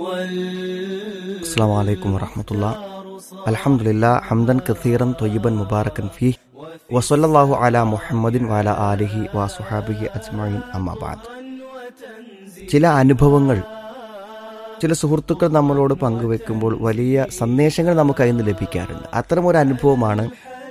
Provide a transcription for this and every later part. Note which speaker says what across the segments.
Speaker 1: السلام عليكم ورحمة الله الحمد لله حمدا كثيرا طيبا مباركا فيه وصلى الله على محمد وعلى آله وصحابه أجمعين أما بعد ചില അനുഭവങ്ങൾ ചില സുഹൃത്തുക്കൾ നമ്മളോട് പങ്കുവെക്കുമ്പോൾ വലിയ സന്ദേശങ്ങൾ നമുക്ക് അതിൽ നിന്ന് ലഭിക്കാറുണ്ട് അത്തരം ഒരു അനുഭവമാണ്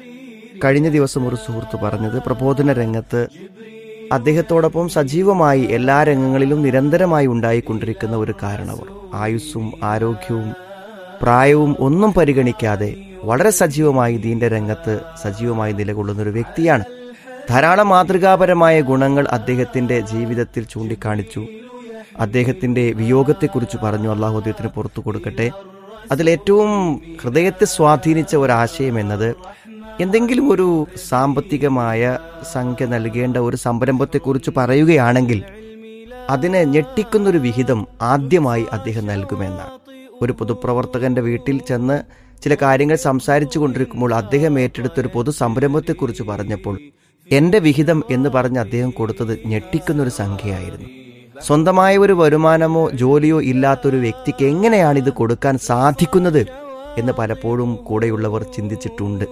Speaker 1: കഴിഞ്ഞ ദിവസം ഒരു സുഹൃത്ത് പറഞ്ഞത് പ്രബോധന രംഗത്ത് അദ്ദേഹത്തോടൊപ്പം സജീവമായി എല്ലാ രംഗങ്ങളിലും നിരന്തരമായി ഉണ്ടായിക്കൊണ്ടിരിക്കുന്ന ഒരു കാരണവർ ആയുസ്സും ആരോഗ്യവും പ്രായവും ഒന്നും പരിഗണിക്കാതെ വളരെ സജീവമായി ദീന്റെ രംഗത്ത് സജീവമായി നിലകൊള്ളുന്ന ഒരു വ്യക്തിയാണ് ധാരാളം മാതൃകാപരമായ ഗുണങ്ങൾ അദ്ദേഹത്തിന്റെ ജീവിതത്തിൽ ചൂണ്ടിക്കാണിച്ചു അദ്ദേഹത്തിന്റെ വിയോഗത്തെക്കുറിച്ച് പറഞ്ഞു അള്ളാഹു അദ്ദേഹത്തിന് പുറത്തു കൊടുക്കട്ടെ അതിലേറ്റവും ഹൃദയത്തെ സ്വാധീനിച്ച ഒരാശയം എന്നത് എന്തെങ്കിലും ഒരു സാമ്പത്തികമായ സംഖ്യ നൽകേണ്ട ഒരു സംരംഭത്തെക്കുറിച്ച് പറയുകയാണെങ്കിൽ അതിനെ ഞെട്ടിക്കുന്നൊരു വിഹിതം ആദ്യമായി അദ്ദേഹം നൽകുമെന്നാണ് ഒരു പൊതുപ്രവർത്തകന്റെ വീട്ടിൽ ചെന്ന് ചില കാര്യങ്ങൾ സംസാരിച്ചു കൊണ്ടിരിക്കുമ്പോൾ അദ്ദേഹം ഏറ്റെടുത്ത ഒരു പൊതു സംരംഭത്തെക്കുറിച്ച് പറഞ്ഞപ്പോൾ എന്റെ വിഹിതം എന്ന് പറഞ്ഞ് അദ്ദേഹം കൊടുത്തത് ഞെട്ടിക്കുന്നൊരു സംഖ്യയായിരുന്നു സ്വന്തമായ ഒരു വരുമാനമോ ജോലിയോ ഇല്ലാത്തൊരു വ്യക്തിക്ക് എങ്ങനെയാണ് ഇത് കൊടുക്കാൻ സാധിക്കുന്നത് എന്ന് പലപ്പോഴും കൂടെയുള്ളവർ ചിന്തിച്ചിട്ടുണ്ട്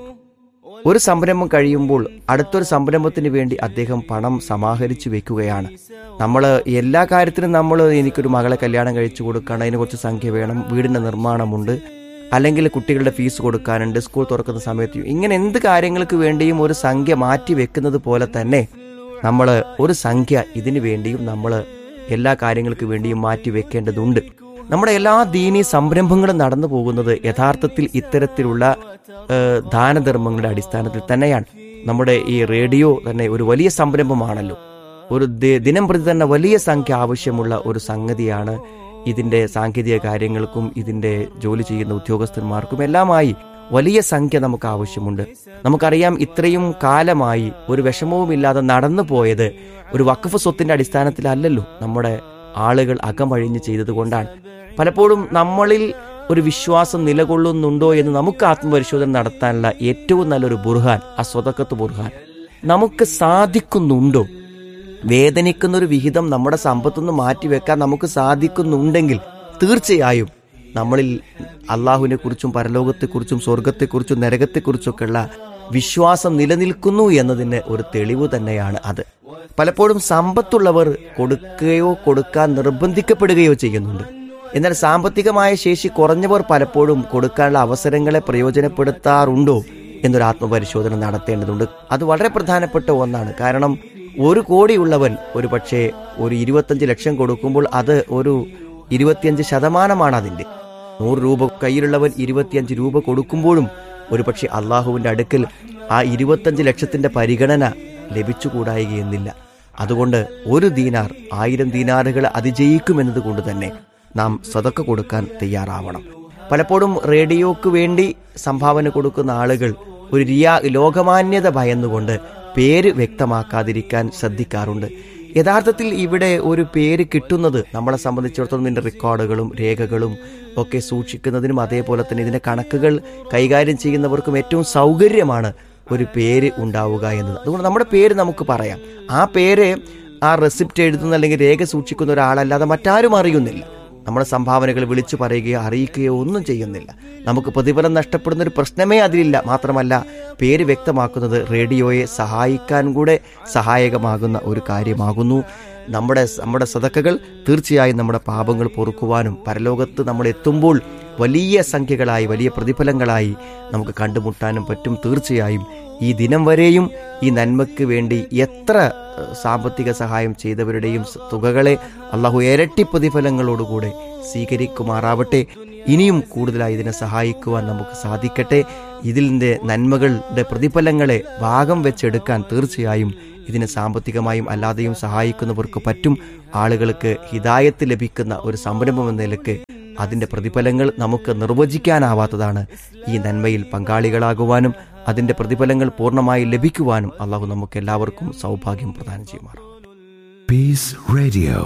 Speaker 1: ഒരു സംരംഭം കഴിയുമ്പോൾ അടുത്തൊരു സംരംഭത്തിന് വേണ്ടി അദ്ദേഹം പണം സമാഹരിച്ചു വെക്കുകയാണ് നമ്മൾ എല്ലാ കാര്യത്തിനും നമ്മൾ എനിക്കൊരു മകളെ കല്യാണം കഴിച്ചു കൊടുക്കണം അതിന് കുറച്ച് സംഖ്യ വേണം വീടിന്റെ നിർമ്മാണമുണ്ട് അല്ലെങ്കിൽ കുട്ടികളുടെ ഫീസ് കൊടുക്കാനുണ്ട് സ്കൂൾ തുറക്കുന്ന സമയത്ത് ഇങ്ങനെ എന്ത് കാര്യങ്ങൾക്ക് വേണ്ടിയും ഒരു സംഖ്യ മാറ്റി വെക്കുന്നത് പോലെ തന്നെ നമ്മൾ ഒരു സംഖ്യ ഇതിനു വേണ്ടിയും നമ്മൾ എല്ലാ കാര്യങ്ങൾക്ക് വേണ്ടിയും മാറ്റി വെക്കേണ്ടതുണ്ട് നമ്മുടെ എല്ലാ ദീനീ സംരംഭങ്ങളും നടന്നു പോകുന്നത് യഥാർത്ഥത്തിൽ ഇത്തരത്തിലുള്ള ഏഹ്, ദാനധർമ്മങ്ങളുടെ അടിസ്ഥാനത്തിൽ തന്നെയാണ് നമ്മുടെ ഈ റേഡിയോ തന്നെ ഒരു വലിയ സംരംഭമാണല്ലോ ഒരു ദി- ദിനം പ്രതി തന്നെ വലിയ സംഖ്യ ആവശ്യമുള്ള ഒരു സംഗതിയാണ് ഇതിന്റെ സാങ്കേതിക കാര്യങ്ങൾക്കും ഇതിന്റെ ജോലി ചെയ്യുന്ന ഉദ്യോഗസ്ഥന്മാർക്കും എല്ലാമായി വലിയ സംഖ്യ നമുക്ക് ആവശ്യമുണ്ട് നമുക്കറിയാം ഇത്രയും കാലമായി ഒരു വിഷമവുമില്ലാതെ നടന്നു പോയത് ഒരു വഖഫ് സ്വത്തിന്റെ അടിസ്ഥാനത്തിലല്ലല്ലോ നമ്മുടെ ആളുകൾ അകമഴിഞ്ഞ് ചെയ്തതുകൊണ്ടാണ് പലപ്പോഴും നമ്മളിൽ ഒരു വിശ്വാസം നിലകൊള്ളുന്നുണ്ടോ എന്ന് നമുക്ക് ആത്മപരിശോധന നടത്താനുള്ള ഏറ്റവും നല്ലൊരു ബുർഹാൻ ആ സ്വതക്കത്ത് ബുർഹാൻ നമുക്ക് സാധിക്കുന്നുണ്ടോ വേദനിക്കുന്ന ഒരു വിഹിതം നമ്മുടെ സമ്പത്തുനിന്ന് മാറ്റിവെക്കാൻ നമുക്ക് സാധിക്കുന്നുണ്ടെങ്കിൽ തീർച്ചയായും നമ്മളിൽ അള്ളാഹുവിനെ കുറിച്ചും പരലോകത്തെക്കുറിച്ചും സ്വർഗത്തെക്കുറിച്ചും നരകത്തെക്കുറിച്ചൊക്കെയുള്ള വിശ്വാസം നിലനിൽക്കുന്നു എന്നതിന് ഒരു തെളിവ് തന്നെയാണ് അത് പലപ്പോഴും സമ്പത്തുള്ളവർ കൊടുക്കുകയോ കൊടുക്കാൻ നിർബന്ധിക്കപ്പെടുകയോ ചെയ്യുന്നുണ്ട് എന്നാൽ സാമ്പത്തികമായ ശേഷി കുറഞ്ഞവർ പലപ്പോഴും കൊടുക്കാനുള്ള അവസരങ്ങളെ പ്രയോജനപ്പെടുത്താറുണ്ടോ എന്നൊരു ആത്മപരിശോധന നടത്തേണ്ടതുണ്ട് അത് വളരെ പ്രധാനപ്പെട്ട ഒന്നാണ് കാരണം ഒരു കോടിയുള്ളവൻ ഒരു പക്ഷേ ഒരു ഇരുപത്തഞ്ച് ലക്ഷം കൊടുക്കുമ്പോൾ അത് ഒരു ഇരുപത്തിയഞ്ച് ശതമാനമാണ് അതിന്റെ നൂറ് രൂപ കയ്യിലുള്ളവൻ ഇരുപത്തിയഞ്ച് രൂപ കൊടുക്കുമ്പോഴും ഒരു പക്ഷേ അള്ളാഹുവിന്റെ അടുക്കൽ ആ ഇരുപത്തഞ്ച് ലക്ഷത്തിന്റെ പരിഗണന ലഭിച്ചുകൂടായികയെന്നില്ല അതുകൊണ്ട് ഒരു ദീനാർ ആയിരം ദീനാറുകൾ അതിജയിക്കുമെന്നത് കൊണ്ട് തന്നെ നാം സ്വതക്ക കൊടുക്കാൻ തയ്യാറാവണം പലപ്പോഴും റേഡിയോക്ക് വേണ്ടി സംഭാവന കൊടുക്കുന്ന ആളുകൾ ഒരു റിയാ ലോകമാന്യത ഭയന്നുകൊണ്ട് പേര് വ്യക്തമാക്കാതിരിക്കാൻ ശ്രദ്ധിക്കാറുണ്ട് യഥാർത്ഥത്തിൽ ഇവിടെ ഒരു പേര് കിട്ടുന്നത് നമ്മളെ സംബന്ധിച്ചിടത്തോളം ഇതിന്റെ റെക്കോർഡുകളും രേഖകളും ഒക്കെ സൂക്ഷിക്കുന്നതിനും അതേപോലെ തന്നെ ഇതിന്റെ കണക്കുകൾ കൈകാര്യം ചെയ്യുന്നവർക്കും ഏറ്റവും സൗകര്യമാണ് ഒരു പേര് ഉണ്ടാവുക എന്നത് അതുകൊണ്ട് നമ്മുടെ പേര് നമുക്ക് പറയാം ആ പേര് ആ റെസിപ്റ്റ് എഴുതുന്ന അല്ലെങ്കിൽ രേഖ സൂക്ഷിക്കുന്ന ഒരാളല്ലാതെ മറ്റാരും അറിയുന്നില്ല നമ്മുടെ സംഭാവനകൾ വിളിച്ചു പറയുകയോ അറിയിക്കുകയോ ഒന്നും ചെയ്യുന്നില്ല നമുക്ക് പ്രതിഫലം നഷ്ടപ്പെടുന്ന ഒരു പ്രശ്നമേ അതിലില്ല മാത്രമല്ല പേര് വ്യക്തമാക്കുന്നത് റേഡിയോയെ സഹായിക്കാൻ കൂടെ സഹായകമാകുന്ന ഒരു കാര്യമാകുന്നു നമ്മുടെ നമ്മുടെ സതക്കകൾ തീർച്ചയായും നമ്മുടെ പാപങ്ങൾ പൊറുക്കുവാനും പരലോകത്ത് നമ്മൾ എത്തുമ്പോൾ വലിയ സംഖ്യകളായി വലിയ പ്രതിഫലങ്ങളായി നമുക്ക് കണ്ടുമുട്ടാനും പറ്റും തീർച്ചയായും ഈ ദിനം വരെയും ഈ നന്മയ്ക്ക് വേണ്ടി എത്ര ഏഹ്, സാമ്പത്തിക സഹായം ചെയ്തവരുടെയും സ- തുകകളെ അള്ളാഹു ഇരട്ടി പ്രതിഫലങ്ങളോടുകൂടെ സ്വീകരിക്കുമാറാവട്ടെ ഇനിയും കൂടുതലായി ഇതിനെ സഹായിക്കുവാൻ നമുക്ക് സാധിക്കട്ടെ ഇതിൻ്റെ നന്മകളുടെ പ്രതിഫലങ്ങളെ ഭാഗം വെച്ചെടുക്കാൻ തീർച്ചയായും ഇതിനെ സാമ്പത്തികമായും അല്ലാതെയും സഹായിക്കുന്നവർക്ക് പറ്റും ആളുകൾക്ക് ഹിതായത്ത് ലഭിക്കുന്ന ഒരു സംരംഭം എന്ന നിലക്ക് അതിന്റെ പ്രതിഫലങ്ങൾ നമുക്ക് നിർവചിക്കാനാവാത്തതാണ് ഈ നന്മയിൽ പങ്കാളികളാകുവാനും അതിന്റെ പ്രതിഫലങ്ങൾ പൂർണ്ണമായി ലഭിക്കുവാനും അള്ളാഹു നമുക്ക് എല്ലാവർക്കും സൗഭാഗ്യം പ്രദാനം ചെയ്യുമാറാം
Speaker 2: Peace Radio.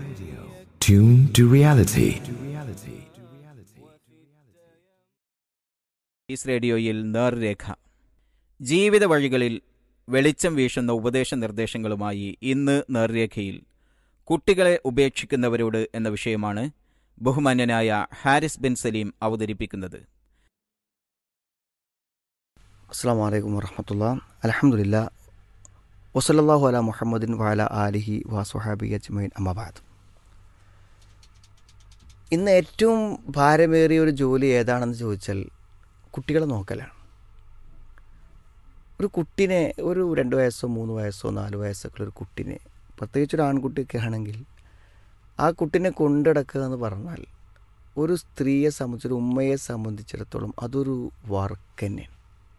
Speaker 2: Tune to reality.
Speaker 3: ഈസ് റേഡിയോയിൽ നേർരേഖ ജീവിത വഴികളിൽ വെളിച്ചം വീശുന്ന ഉപദേശ നിർദ്ദേശങ്ങളുമായി ഇന്ന് നേർരേഖയിൽ കുട്ടികളെ ഉപേക്ഷിക്കുന്നവരോട് എന്ന വിഷയമാണ് ബഹുമാന്യനായ ഹാരിസ് ബിൻ സലീം അവതരിപ്പിക്കുന്നത്
Speaker 1: അസ്സാം വലൈക്കും വറഹമത്തുള്ള അലഹമുല്ല വസലല്ലാഹു അല മുഹമ്മദിൻ വാല ആലിഹി വാസുഹാബി അജ്മൈൻ അമ്മബാദ് ഇന്ന് ഏറ്റവും ഭാരമേറിയ ഒരു ജോലി ഏതാണെന്ന് ചോദിച്ചാൽ കുട്ടികളെ നോക്കലാണ് ഒരു കുട്ടിനെ ഒരു രണ്ട് വയസ്സോ മൂന്ന് വയസ്സോ നാല് വയസ്സൊക്കെ ഉള്ള ഒരു കുട്ടിനെ പ്രത്യേകിച്ച് ഒരു ആൺകുട്ടിയൊക്കെ ആണെങ്കിൽ ആ കുട്ടിനെ കൊണ്ടിടക്കുക എന്ന് പറഞ്ഞാൽ ഒരു സ്ത്രീയെ സംബന്ധിച്ച് ഒരു ഉമ്മയെ സംബന്ധിച്ചിടത്തോളം അതൊരു വർക്ക് തന്നെയാണ്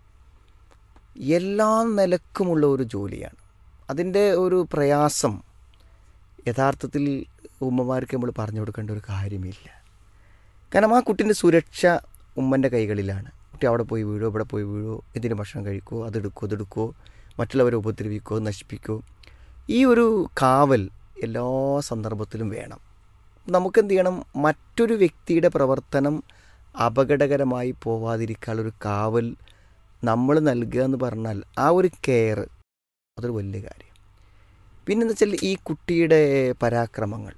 Speaker 1: എല്ലാ നിലക്കുമുള്ള ഒരു ജോലിയാണ് അതിൻ്റെ ഒരു പ്രയാസം യഥാർത്ഥത്തിൽ ഉമ്മമാർക്ക് നമ്മൾ പറഞ്ഞു കൊടുക്കേണ്ട ഒരു കാര്യമില്ല കാരണം ആ കുട്ടീൻ്റെ സുരക്ഷ ഉമ്മൻ്റെ കൈകളിലാണ് കുട്ടി അവിടെ പോയി വീഴോ ഇവിടെ പോയി വീഴോ എന്തിനു ഭക്ഷണം കഴിക്കുമോ അതെടുക്കുമോ അതെടുക്കുമോ മറ്റുള്ളവരെ ഉപദ്രവിക്കുമോ നശിപ്പിക്കുമോ ഈ ഒരു കാവൽ എല്ലാ സന്ദർഭത്തിലും വേണം നമുക്കെന്ത് ചെയ്യണം മറ്റൊരു വ്യക്തിയുടെ പ്രവർത്തനം അപകടകരമായി പോവാതിരിക്കാനുള്ളൊരു കാവൽ നമ്മൾ നൽകുക എന്ന് പറഞ്ഞാൽ ആ ഒരു കെയർ അതൊരു വലിയ കാര്യം പിന്നെന്താ വെച്ചാൽ ഈ കുട്ടിയുടെ പരാക്രമങ്ങൾ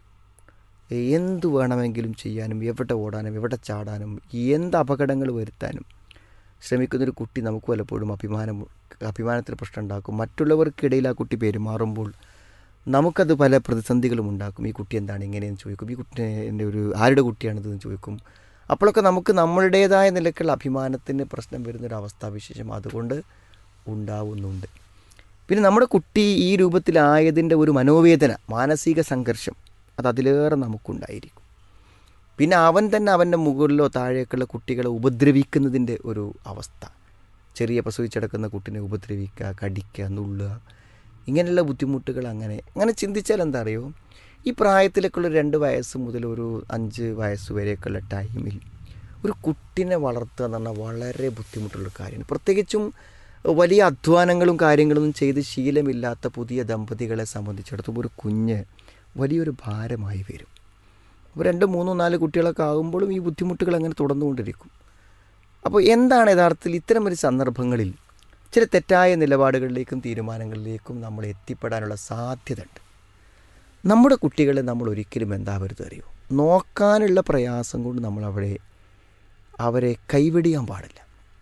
Speaker 1: എന്ത് വേണമെങ്കിലും ചെയ്യാനും എവിടെ ഓടാനും എവിടെ ചാടാനും എന്ത് അപകടങ്ങൾ വരുത്താനും ശ്രമിക്കുന്നൊരു കുട്ടി നമുക്ക് പലപ്പോഴും അഭിമാനം അഭിമാനത്തിന് പ്രശ്നം ഉണ്ടാക്കും മറ്റുള്ളവർക്കിടയിൽ ആ കുട്ടി പെരുമാറുമ്പോൾ നമുക്കത് പല പ്രതിസന്ധികളും ഉണ്ടാക്കും ഈ കുട്ടി എന്താണ് ഇങ്ങനെയെന്ന് ചോദിക്കും ഈ കുട്ടി എൻ്റെ ഒരു ആരുടെ കുട്ടിയാണിതെന്ന് ചോദിക്കും അപ്പോഴൊക്കെ നമുക്ക് നമ്മളുടേതായ നിലക്കുള്ള അഭിമാനത്തിന് പ്രശ്നം വരുന്നൊരു അവസ്ഥാവിശേഷം അതുകൊണ്ട് ഉണ്ടാവുന്നുണ്ട് പിന്നെ നമ്മുടെ കുട്ടി ഈ രൂപത്തിലായതിൻ്റെ ഒരു മനോവേദന മാനസിക സംഘർഷം അത് അതിലേറെ നമുക്കുണ്ടായിരിക്കും പിന്നെ അവൻ തന്നെ അവൻ്റെ മുകളിലോ താഴേക്കുള്ള കുട്ടികളെ ഉപദ്രവിക്കുന്നതിൻ്റെ ഒരു അവസ്ഥ ചെറിയ പ്രസവിച്ചെടുക്കുന്ന കുട്ടിനെ ഉപദ്രവിക്കുക കടിക്കുക നുള്ളുക ഇങ്ങനെയുള്ള ബുദ്ധിമുട്ടുകൾ അങ്ങനെ അങ്ങനെ ചിന്തിച്ചാൽ എന്താ അറിയോ ഈ പ്രായത്തിലേക്കുള്ള രണ്ട് വയസ്സ് മുതൽ ഒരു അഞ്ച് വയസ്സ് വരെയൊക്കെയുള്ള ടൈമിൽ ഒരു കുട്ടിനെ വളർത്തുക എന്ന് പറഞ്ഞാൽ വളരെ ബുദ്ധിമുട്ടുള്ള കാര്യമാണ് പ്രത്യേകിച്ചും വലിയ അധ്വാനങ്ങളും കാര്യങ്ങളൊന്നും ചെയ്ത് ശീലമില്ലാത്ത പുതിയ ദമ്പതികളെ സംബന്ധിച്ചിടത്തോളം ഒരു കുഞ്ഞ് വലിയൊരു ഭാരമായി വരും അപ്പോൾ രണ്ട് മൂന്നോ നാല് കുട്ടികളൊക്കെ ആകുമ്പോഴും ഈ ബുദ്ധിമുട്ടുകൾ അങ്ങനെ തുടർന്നുകൊണ്ടിരിക്കും അപ്പോൾ എന്താണ് യഥാർത്ഥത്തിൽ ഇത്തരം ഒരു സന്ദർഭങ്ങളിൽ ചില തെറ്റായ നിലപാടുകളിലേക്കും തീരുമാനങ്ങളിലേക്കും നമ്മൾ എത്തിപ്പെടാനുള്ള സാധ്യത ഉണ്ട് നമ്മുടെ കുട്ടികളെ നമ്മൾ ഒരിക്കലും എന്താവരുത് അറിയോ നോക്കാനുള്ള പ്രയാസം കൊണ്ട് നമ്മൾ അവിടെ അവരെ കൈവെടിയാൻ പാടില്ല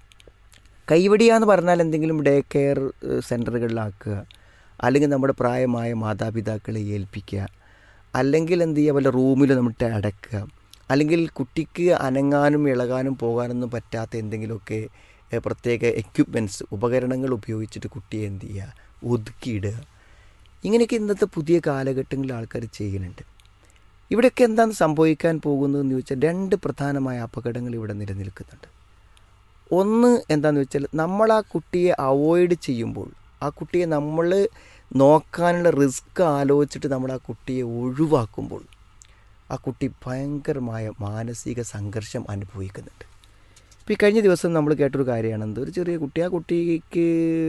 Speaker 1: കൈവെടിയ എന്ന് പറഞ്ഞാൽ എന്തെങ്കിലും ഡേ കെയർ സെൻറ്ററുകളിലാക്കുക അല്ലെങ്കിൽ നമ്മുടെ പ്രായമായ മാതാപിതാക്കളെ ഏൽപ്പിക്കുക അല്ലെങ്കിൽ എന്ത് ചെയ്യുക വല്ല റൂമിൽ നമ്മിട്ട് അടക്കുക അല്ലെങ്കിൽ കുട്ടിക്ക് അനങ്ങാനും ഇളകാനും പോകാനൊന്നും പറ്റാത്ത എന്തെങ്കിലുമൊക്കെ പ്രത്യേക എക്യുപ്മെൻറ്റ്സ് ഉപകരണങ്ങൾ ഉപയോഗിച്ചിട്ട് കുട്ടിയെ എന്ത് ചെയ്യുക ഒതുക്കിയിടുക ഇങ്ങനെയൊക്കെ ഇന്നത്തെ പുതിയ കാലഘട്ടങ്ങളിൽ ആൾക്കാർ ചെയ്യുന്നുണ്ട് ഇവിടെയൊക്കെ എന്താണ് സംഭവിക്കാൻ പോകുന്നതെന്ന് ചോദിച്ചാൽ രണ്ട് പ്രധാനമായ അപകടങ്ങൾ ഇവിടെ നിലനിൽക്കുന്നുണ്ട് ഒന്ന് എന്താണെന്ന് വെച്ചാൽ നമ്മൾ ആ കുട്ടിയെ അവോയ്ഡ് ചെയ്യുമ്പോൾ ആ കുട്ടിയെ നമ്മൾ നോക്കാനുള്ള റിസ്ക് ആലോചിച്ചിട്ട് നമ്മൾ ആ കുട്ടിയെ ഒഴിവാക്കുമ്പോൾ ആ കുട്ടി ഭയങ്കരമായ മാനസിക സംഘർഷം അനുഭവിക്കുന്നുണ്ട് ഇപ്പോൾ ഈ കഴിഞ്ഞ ദിവസം നമ്മൾ കേട്ടൊരു കാര്യമാണെന്ത് ഒരു ചെറിയ കുട്ടി ആ കുട്ടിക്ക്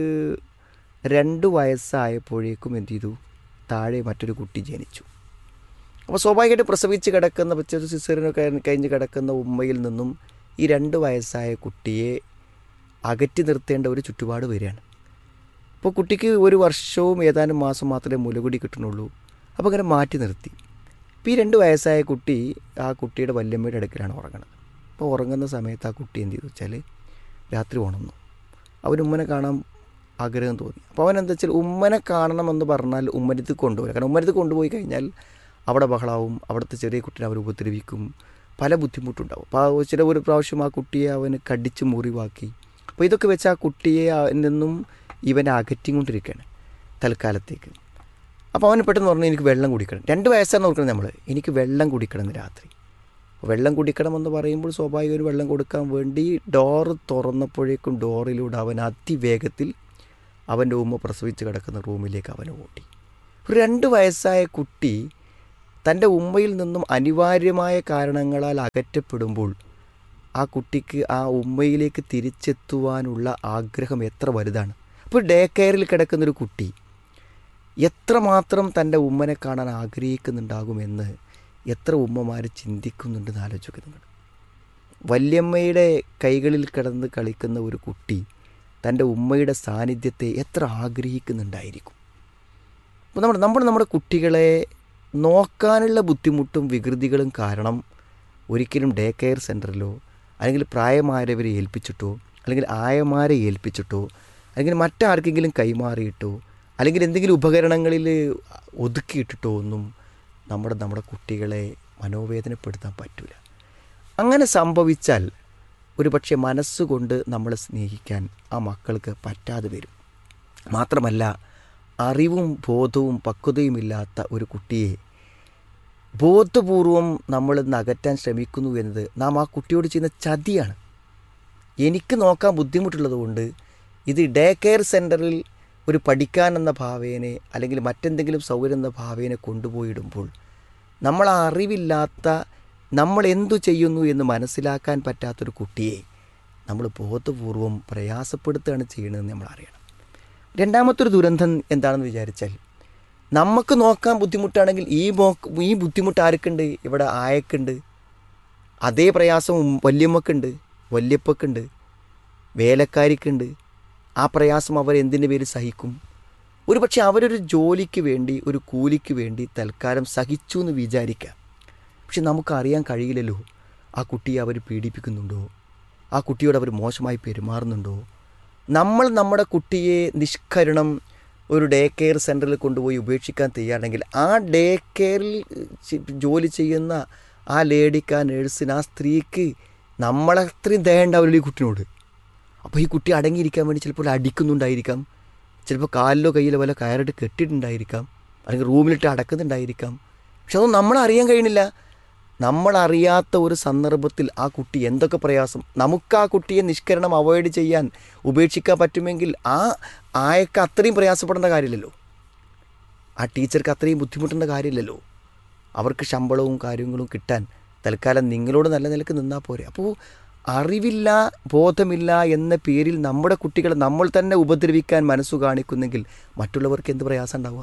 Speaker 1: രണ്ട് വയസ്സായപ്പോഴേക്കും എന്ത് ചെയ്തു താഴെ മറ്റൊരു കുട്ടി ജനിച്ചു അപ്പോൾ സ്വാഭാവികമായിട്ട് പ്രസവിച്ച് കിടക്കുന്ന ചെറു സിസറിനൊക്കെ കഴിഞ്ഞ് കിടക്കുന്ന ഉമ്മയിൽ നിന്നും ഈ രണ്ട് വയസ്സായ കുട്ടിയെ അകറ്റി നിർത്തേണ്ട ഒരു ചുറ്റുപാട് വരികയാണ് അപ്പോൾ കുട്ടിക്ക് ഒരു വർഷവും ഏതാനും മാസം മാത്രമേ മുലകുടി കിട്ടുന്നുള്ളൂ അപ്പോൾ അങ്ങനെ മാറ്റി നിർത്തി ഇപ്പോൾ ഈ രണ്ട് വയസ്സായ കുട്ടി ആ കുട്ടിയുടെ വല്യമ്മയുടെ അടുക്കലാണ് ഉറങ്ങുന്നത് അപ്പോൾ ഉറങ്ങുന്ന സമയത്ത് ആ കുട്ടി എന്ത് ചെയ്തു വെച്ചാൽ രാത്രി ഉണർന്നു അവന് ഉമ്മനെ കാണാൻ ആഗ്രഹം തോന്നി അപ്പോൾ അവൻ എന്താ വെച്ചാൽ ഉമ്മനെ കാണണമെന്ന് പറഞ്ഞാൽ ഉമ്മനത്ത് കൊണ്ടുപോയി കാരണം ഉമ്മനത്ത് കൊണ്ടുപോയി കഴിഞ്ഞാൽ അവിടെ ബഹളാവും അവിടുത്തെ ചെറിയ കുട്ടീനെ അവർ ഉപദ്രവിക്കും പല ബുദ്ധിമുട്ടുണ്ടാവും അപ്പോൾ ചില ഒരു പ്രാവശ്യം ആ കുട്ടിയെ അവന് കടിച്ച് മുറിവാക്കി അപ്പോൾ ഇതൊക്കെ വെച്ച് ആ കുട്ടിയെ നിന്നും ഇവനെ അകറ്റിക്കൊണ്ടിരിക്കുകയാണ് തൽക്കാലത്തേക്ക് അപ്പോൾ അവന് പെട്ടെന്ന് പറഞ്ഞു എനിക്ക് വെള്ളം കുടിക്കണം രണ്ട് വയസ്സാണ് നോക്കണം നമ്മൾ എനിക്ക് വെള്ളം കുടിക്കണം എന്ന് രാത്രി വെള്ളം കുടിക്കണമെന്ന് പറയുമ്പോൾ സ്വാഭാവിക ഒരു വെള്ളം കൊടുക്കാൻ വേണ്ടി ഡോറ് തുറന്നപ്പോഴേക്കും ഡോറിലൂടെ അവൻ അതിവേഗത്തിൽ അവൻ്റെ ഉമ്മ പ്രസവിച്ച് കിടക്കുന്ന റൂമിലേക്ക് അവനെ ഓടി ഒരു രണ്ട് വയസ്സായ കുട്ടി തൻ്റെ ഉമ്മയിൽ നിന്നും അനിവാര്യമായ കാരണങ്ങളാൽ അകറ്റപ്പെടുമ്പോൾ ആ കുട്ടിക്ക് ആ ഉമ്മയിലേക്ക് തിരിച്ചെത്തുവാനുള്ള ആഗ്രഹം എത്ര വലുതാണ് അപ്പോൾ ഡേ കെയറിൽ കിടക്കുന്നൊരു കുട്ടി എത്രമാത്രം തൻ്റെ ഉമ്മനെ കാണാൻ ആഗ്രഹിക്കുന്നുണ്ടാകുമെന്ന് എത്ര ഉമ്മമാർ ചിന്തിക്കുന്നുണ്ടെന്ന് ആലോചിക്കുന്നുണ്ട് വല്യമ്മയുടെ കൈകളിൽ കിടന്ന് കളിക്കുന്ന ഒരു കുട്ടി തൻ്റെ ഉമ്മയുടെ സാന്നിധ്യത്തെ എത്ര ആഗ്രഹിക്കുന്നുണ്ടായിരിക്കും അപ്പോൾ നമ്മൾ നമ്മൾ നമ്മുടെ കുട്ടികളെ നോക്കാനുള്ള ബുദ്ധിമുട്ടും വികൃതികളും കാരണം ഒരിക്കലും ഡേ കെയർ സെൻറ്ററിലോ അല്ലെങ്കിൽ പ്രായമായവരെ ഏൽപ്പിച്ചിട്ടോ അല്ലെങ്കിൽ ആയമാരെ ഏൽപ്പിച്ചിട്ടോ അല്ലെങ്കിൽ മറ്റാർക്കെങ്കിലും കൈമാറിയിട്ടോ അല്ലെങ്കിൽ എന്തെങ്കിലും ഉപകരണങ്ങളിൽ ഒതുക്കിയിട്ടിട്ടോ ഒന്നും നമ്മുടെ നമ്മുടെ കുട്ടികളെ മനോവേദനപ്പെടുത്താൻ പറ്റില്ല അങ്ങനെ സംഭവിച്ചാൽ ഒരു പക്ഷേ മനസ്സുകൊണ്ട് നമ്മളെ സ്നേഹിക്കാൻ ആ മക്കൾക്ക് പറ്റാതെ വരും മാത്രമല്ല അറിവും ബോധവും പക്വതയുമില്ലാത്ത ഒരു കുട്ടിയെ ബോധപൂർവം നമ്മൾ ഇന്ന് അകറ്റാൻ ശ്രമിക്കുന്നു എന്നത് നാം ആ കുട്ടിയോട് ചെയ്യുന്ന ചതിയാണ് എനിക്ക് നോക്കാൻ ബുദ്ധിമുട്ടുള്ളതുകൊണ്ട് ഇത് ഡേ കെയർ സെൻറ്ററിൽ ഒരു പഠിക്കാൻ എന്ന ഭാവേനെ അല്ലെങ്കിൽ മറ്റെന്തെങ്കിലും സൗകര്യം എന്ന ഭാവേനെ കൊണ്ടുപോയിടുമ്പോൾ നമ്മൾ ആ അറിവില്ലാത്ത നമ്മൾ എന്തു ചെയ്യുന്നു എന്ന് മനസ്സിലാക്കാൻ പറ്റാത്തൊരു കുട്ടിയെ നമ്മൾ ബോധപൂർവം പ്രയാസപ്പെടുത്തുകയാണ് ചെയ്യണതെന്ന് നമ്മൾ അറിയണം രണ്ടാമത്തൊരു ദുരന്തം എന്താണെന്ന് വിചാരിച്ചാൽ നമുക്ക് നോക്കാൻ ബുദ്ധിമുട്ടാണെങ്കിൽ ഈ മോ ഈ ബുദ്ധിമുട്ട് ആർക്കുണ്ട് ഇവിടെ ആയക്കുണ്ട് അതേ പ്രയാസം വല്യമ്മക്കുണ്ട് വല്യപ്പക്കുണ്ട് വേലക്കാരിക്കുണ്ട് ആ പ്രയാസം അവർ എന്തിൻ്റെ പേര് സഹിക്കും ഒരു പക്ഷെ അവരൊരു ജോലിക്ക് വേണ്ടി ഒരു കൂലിക്ക് വേണ്ടി തൽക്കാലം സഹിച്ചു എന്ന് വിചാരിക്കാം പക്ഷെ നമുക്കറിയാൻ കഴിയില്ലല്ലോ ആ കുട്ടിയെ അവർ പീഡിപ്പിക്കുന്നുണ്ടോ ആ കുട്ടിയോട് അവർ മോശമായി പെരുമാറുന്നുണ്ടോ നമ്മൾ നമ്മുടെ കുട്ടിയെ നിഷ്കരണം ഒരു ഡേ കെയർ സെൻറ്ററിൽ കൊണ്ടുപോയി ഉപേക്ഷിക്കാൻ തയ്യാറാണെങ്കിൽ ആ ഡേ കെയറിൽ ജോലി ചെയ്യുന്ന ആ ലേഡിക്ക് ആ നേഴ്സിന് ആ സ്ത്രീക്ക് നമ്മളത്രയും ദയ ഉണ്ടാവില്ല ഈ കുട്ടിനോട് അപ്പോൾ ഈ കുട്ടി അടങ്ങിയിരിക്കാൻ വേണ്ടി ചിലപ്പോൾ അടിക്കുന്നുണ്ടായിരിക്കാം ചിലപ്പോൾ കാലിലോ കയ്യിലോ വല്ല കയറിട്ട് കെട്ടിയിട്ടുണ്ടായിരിക്കാം അല്ലെങ്കിൽ റൂമിലിട്ട് അടക്കുന്നുണ്ടായിരിക്കാം പക്ഷെ അതൊന്നും നമ്മളറിയാൻ കഴിയണില്ല നമ്മളറിയാത്ത ഒരു സന്ദർഭത്തിൽ ആ കുട്ടി എന്തൊക്കെ പ്രയാസം നമുക്ക് ആ കുട്ടിയെ നിഷ്കരണം അവോയ്ഡ് ചെയ്യാൻ ഉപേക്ഷിക്കാൻ പറ്റുമെങ്കിൽ ആ ആയക്ക് അത്രയും പ്രയാസപ്പെടേണ്ട കാര്യമില്ലല്ലോ ആ ടീച്ചർക്ക് അത്രയും ബുദ്ധിമുട്ടേണ്ട കാര്യമില്ലല്ലോ അവർക്ക് ശമ്പളവും കാര്യങ്ങളും കിട്ടാൻ തൽക്കാലം നിങ്ങളോട് നല്ല നിലക്ക് നിന്നാൽ പോരെ അപ്പോൾ അറിവില്ല ബോധമില്ല എന്ന പേരിൽ നമ്മുടെ കുട്ടികളെ നമ്മൾ തന്നെ ഉപദ്രവിക്കാൻ മനസ്സു കാണിക്കുന്നെങ്കിൽ മറ്റുള്ളവർക്ക് എന്ത് പ്രയാസം ഉണ്ടാവുക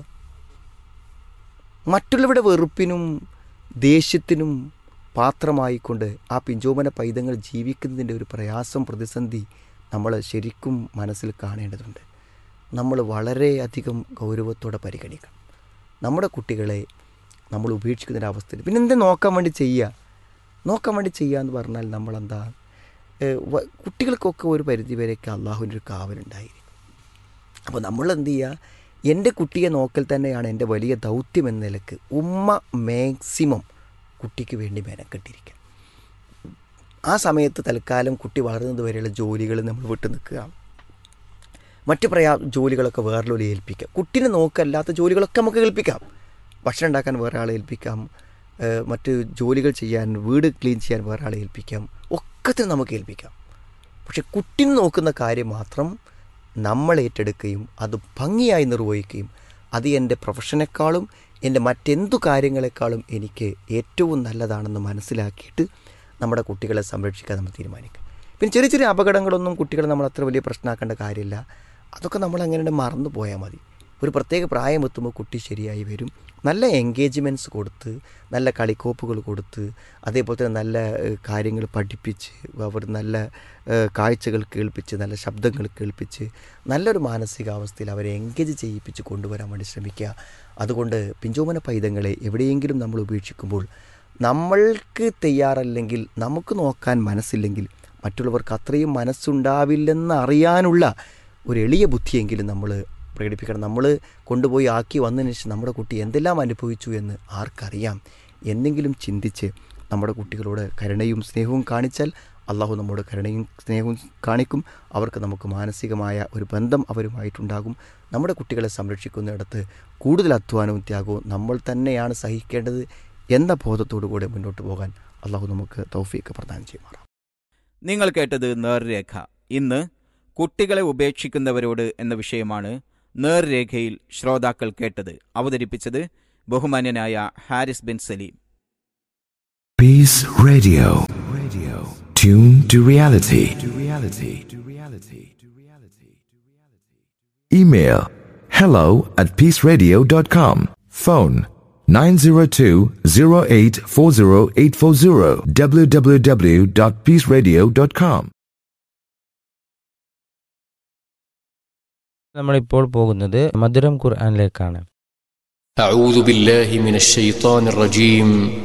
Speaker 1: മറ്റുള്ളവരുടെ വെറുപ്പിനും ദേഷ്യത്തിനും പാത്രമായിക്കൊണ്ട് ആ പിഞ്ചോമന പൈതങ്ങൾ ജീവിക്കുന്നതിൻ്റെ ഒരു പ്രയാസം പ്രതിസന്ധി നമ്മൾ ശരിക്കും മനസ്സിൽ കാണേണ്ടതുണ്ട് നമ്മൾ വളരെയധികം ഗൗരവത്തോടെ പരിഗണിക്കണം നമ്മുടെ കുട്ടികളെ നമ്മൾ ഉപേക്ഷിക്കുന്നൊരു അവസ്ഥയിൽ പിന്നെ എന്താ നോക്കാൻ വേണ്ടി ചെയ്യുക നോക്കാൻ വേണ്ടി ചെയ്യുക എന്ന് പറഞ്ഞാൽ നമ്മളെന്താ കുട്ടികൾക്കൊക്കെ ഒരു പരിധി വരെയൊക്കെ അള്ളാഹുവിൻ്റെ ഒരു കാവലുണ്ടായിരിക്കും അപ്പോൾ നമ്മൾ എന്ത് ചെയ്യുക എൻ്റെ കുട്ടിയെ നോക്കൽ തന്നെയാണ് എൻ്റെ വലിയ ദൗത്യം എന്ന നിലക്ക് ഉമ്മ മാക്സിമം കുട്ടിക്ക് വേണ്ടി മെനക്കെട്ടിരിക്കുക ആ സമയത്ത് തൽക്കാലം കുട്ടി വളർന്നത് വരെയുള്ള ജോലികൾ നമ്മൾ വിട്ടു നിൽക്കുക മറ്റ് പ്രയാ ജോലികളൊക്കെ വേറൊരു ഏൽപ്പിക്കുക കുട്ടീനെ നോക്കല്ലാത്ത ജോലികളൊക്കെ നമുക്ക് ഏൽപ്പിക്കാം ഭക്ഷണം ഉണ്ടാക്കാൻ വേറെ ആളെ ഏൽപ്പിക്കാം മറ്റ് ജോലികൾ ചെയ്യാൻ വീട് ക്ലീൻ ചെയ്യാൻ വേറെ ആളെ ഏൽപ്പിക്കാം ഒക്കത്തിന് നമുക്ക് ഏൽപ്പിക്കാം പക്ഷെ കുട്ടീനെ നോക്കുന്ന കാര്യം മാത്രം നമ്മൾ ഏറ്റെടുക്കുകയും അത് ഭംഗിയായി നിർവഹിക്കുകയും അത് എൻ്റെ പ്രൊഫഷനേക്കാളും എൻ്റെ മറ്റെന്തു കാര്യങ്ങളെക്കാളും എനിക്ക് ഏറ്റവും നല്ലതാണെന്ന് മനസ്സിലാക്കിയിട്ട് നമ്മുടെ കുട്ടികളെ സംരക്ഷിക്കാൻ നമ്മൾ തീരുമാനിക്കുക പിന്നെ ചെറിയ ചെറിയ അപകടങ്ങളൊന്നും കുട്ടികളെ നമ്മൾ അത്ര വലിയ പ്രശ്നമാക്കേണ്ട കാര്യമില്ല അതൊക്കെ നമ്മൾ അങ്ങനെ മറന്നു പോയാൽ മതി ഒരു പ്രത്യേക പ്രായം എത്തുമ്പോൾ കുട്ടി ശരിയായി വരും നല്ല എൻഗേജ്മെൻറ്റ്സ് കൊടുത്ത് നല്ല കളിക്കോപ്പുകൾ കൊടുത്ത് അതേപോലെ തന്നെ നല്ല കാര്യങ്ങൾ പഠിപ്പിച്ച് അവർ നല്ല കാഴ്ചകൾ കേൾപ്പിച്ച് നല്ല ശബ്ദങ്ങൾ കേൾപ്പിച്ച് നല്ലൊരു മാനസികാവസ്ഥയിൽ അവരെ എൻഗേജ് ചെയ്യിപ്പിച്ച് കൊണ്ടുവരാൻ വേണ്ടി ശ്രമിക്കുക അതുകൊണ്ട് പിഞ്ചോമന പൈതങ്ങളെ എവിടെയെങ്കിലും നമ്മൾ ഉപേക്ഷിക്കുമ്പോൾ നമ്മൾക്ക് തയ്യാറല്ലെങ്കിൽ നമുക്ക് നോക്കാൻ മനസ്സില്ലെങ്കിൽ മറ്റുള്ളവർക്ക് അത്രയും മനസ്സുണ്ടാവില്ലെന്ന് അറിയാനുള്ള ഒരു എളിയ ബുദ്ധിയെങ്കിലും നമ്മൾ പ്രകടിപ്പിക്കണം നമ്മൾ കൊണ്ടുപോയി ആക്കി വന്നതിന് ശേഷം നമ്മുടെ കുട്ടി എന്തെല്ലാം അനുഭവിച്ചു എന്ന് ആർക്കറിയാം എന്നെങ്കിലും ചിന്തിച്ച് നമ്മുടെ കുട്ടികളോട് കരുണയും സ്നേഹവും കാണിച്ചാൽ അള്ളാഹു നമ്മോട് കരുണയും സ്നേഹവും കാണിക്കും അവർക്ക് നമുക്ക് മാനസികമായ ഒരു ബന്ധം അവരുമായിട്ടുണ്ടാകും നമ്മുടെ കുട്ടികളെ സംരക്ഷിക്കുന്നിടത്ത് കൂടുതൽ അധ്വാനവും ത്യാഗവും നമ്മൾ തന്നെയാണ് സഹിക്കേണ്ടത് എന്ന ബോധത്തോടു കൂടെ മുന്നോട്ട് പോകാൻ അള്ളാഹു നമുക്ക് തൗഫീക്ക് പ്രദാനം ചെയ്യുമാറാം
Speaker 3: നിങ്ങൾ കേട്ടത് നേർരേഖ ഇന്ന് കുട്ടികളെ ഉപേക്ഷിക്കുന്നവരോട് എന്ന വിഷയമാണ് നേർരേഖയിൽ ശ്രോതാക്കൾ കേട്ടത് അവതരിപ്പിച്ചത് ബഹുമാന്യനായ Haris bin Salim
Speaker 2: Peace Radio. Radio. Tune to reality. To reality. To reality. To reality. Email hello at peaceradio.com. Phone 902-0840840 www.peaceradio.com.
Speaker 4: നമ്മളിപ്പോൾ പോകുന്നത് മധുരം ഖുർആനിലേക്കാണ്
Speaker 5: أعوذ بالله من الشيطان الرجيم